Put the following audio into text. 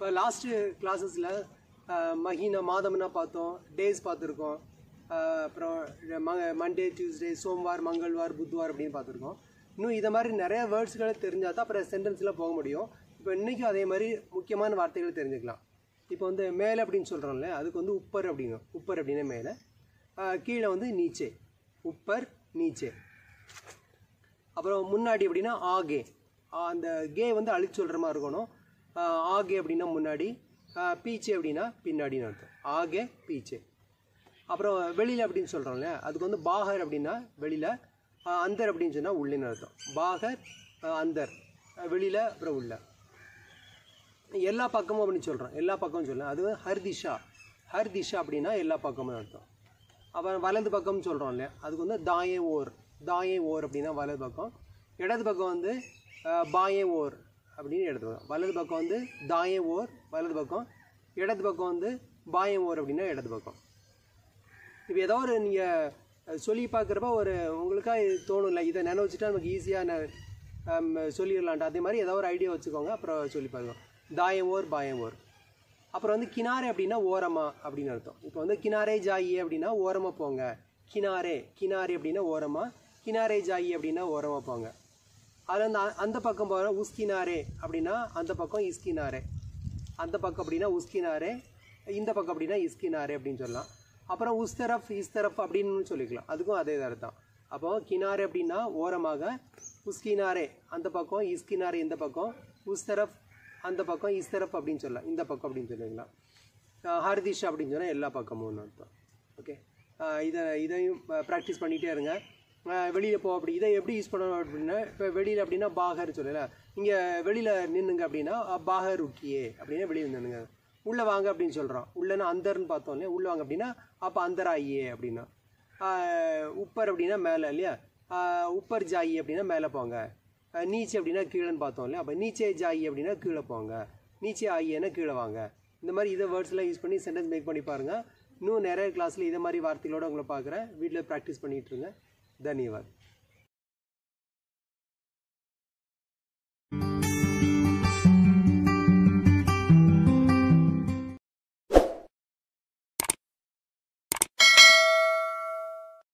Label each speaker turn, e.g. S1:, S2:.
S1: last கிளாஸஸில் மஹீனா மாதம்னா பார்த்தோம் days பார்த்துருக்கோம் அஹ் அப்புறம் மண்டே டியூஸ்டே சோம்வார் மங்கள்வார் புத்வார் அப்படின்னு பார்த்துருக்கோம் இன்னும் இதை மாதிரி நிறைய வேர்ட்ஸ்களை தெரிஞ்சால் தான் அப்புறம் சென்டென்ஸில் போக முடியும் இப்போ இன்றைக்கும் அதே மாதிரி முக்கியமான வார்த்தைகளை தெரிஞ்சுக்கலாம் இப்போ வந்து மேலே அப்படின்னு சொல்கிறோம்ல அதுக்கு வந்து உப்பர் அப்படிங்க உப்பர் அப்படின்னா மேலே அஹ் கீழே வந்து நீச்சே உப்பர் நீச்சே அப்புறம் முன்னாடி அப்படின்னா ஆகே ஆ, அந்த கே வந்து அழிச்சு சொல்கிற மாதிரி இருக்கணும் ஆ, ஆகே அப்படின்னா முன்னாடி ஆ, பீச்சே அப்படின்னா பின்னாடின்னு அர்த்தம் ஆகே பீச்சே அப்புறம் வெளியில் அப்படின்னு சொல்கிறோம்ல அதுக்கு வந்து பாகர் அப்படின்னா வெளியில் அந்தர் அப்படின்னு சொன்னால் உள்ளின்னு அர்த்தம் பாகர் ஆ, அந்தர் வெளியில் அப்புறம் உள்ள எல்லா பக்கமும் அப்படின்னு சொல்கிறோம் எல்லா பக்கமும் சொல்லலாம் அது வந்து ஹர் திஷா ஹர் திஷா அப்படின்னா எல்லா பக்கமும் அர்த்தம் அப்புறம் வலது பக்கம்னு சொல்கிறோம் இல்லையா அதுக்கு வந்து தாயே ஓர் தாயே ஓர் அப்படின்னா வலது பக்கம் இடது பக்கம் வந்து அஹ், பாயே ஓர் அப்படின்னு இடது பக்கம் வலது பக்கம் வந்து தாயே ஓர் வலது பக்கம் இடது பக்கம் வந்து பாயே ஓர் அப்படின்னா இடது பக்கம் இப்போ ஏதோ ஒரு நீங்கள் சொல்லி பார்க்குறப்ப ஒரு உங்களுக்காக இது தோணும்ல இதை நினைவச்சுட்டா நமக்கு ஈஸியாக சொல்லிடலான்ட்டு அதே மாதிரி ஏதோ ஒரு ஐடியா வச்சுக்கோங்க அப்புறம் சொல்லி பாருங்க தாயம் ஓர் பாயம் ஓர் அப்புறம் வந்து கினாரே அப்படின்னா ஓரமா அப்படின்னு அர்த்தம் இப்போ வந்து கினாரே ஜாயி அப்படின்னா ஓரமாக போங்க கினாரே கினாரே அப்படின்னா ஓரமா கினாரே ஜாயி அப்படின்னா ஓரமாக போங்க அதில் அந்த அந்த பக்கம் போகிற உஸ்கினாரே அப்படின்னா அந்த பக்கம் இஸ்கினாரே அந்த பக்கம் அப்படின்னா உஸ்கினாரே இந்த பக்கம் அப்படின்னா இஸ்கினாரே அப்படின்னு சொல்லலாம் அப்புறம் உஸ்தரஃப் இஸ்தரஃப் அப்படின்னு சொல்லிக்கலாம் அதுக்கும் அதே அர்த்தம் அப்போ கினாரே அப்படின்னா ஓரமாக உஸ்கினாரே அந்த பக்கம் இஸ்கினாரே இந்த பக்கம் உஸ்தரஃப் அந்த பக்கம் இஸ்தரஃப் அப்படின்னு சொல்லலாம் இந்த பக்கம் அப்படின்னு சொல்லிக்கலாம் ஹர்திஷ் அப்படின்னு சொன்னால் எல்லா பக்கமும் அர்த்தம் ஓகே இதை இதையும் ப்ராக்டிஸ் பண்ணிகிட்டே இருங்க வெளியில் போ அப்படி இதை எப்படி யூஸ் பண்ணணும் அப்படின்னா இப்போ வெளியில் அப்படின்னா பாகர் சொல்லல இங்கே வெளியில் நின்னுங்க அப்படின்னா அஹ், பாகர் உக்கியே அப்படின்னா வெளியில் நின்னுங்க உள்ளே வாங்க அப்படின்னு சொல்கிறோம் உள்ளனா அந்தர்னு பார்த்தோம் இல்லையா உள்ளே வாங்க அப்படின்னா அப்போ அந்தராயே அப்படின்னா ஆஹ், உப்பர் அப்படின்னா மேலே இல்லையா ஆஹ், உப்பர் ஜாயி அப்படின்னா மேலே போங்க ஆஹ், நீச்சே அப்படின்னா கீழேன்னு பார்த்தோம் இல்லையா அப்போ நீச்சே ஜாயி அப்படின்னா கீழே போங்க நீச்சே ஆயியன்னா கீழே வாங்க இந்த மாதிரி இதை வேர்ட்ஸ்லாம் யூஸ் பண்ணி சென்டென்ஸ் மேக் பண்ணி பாருங்கள் இன்னும் நிறைய கிளாஸில் இதை மாதிரி வார்த்தைகளோட உங்களை பார்க்குறேன் வீட்டில் ப்ராக்டிஸ் பண்ணிகிட்டு இருங்க தன்யவாத்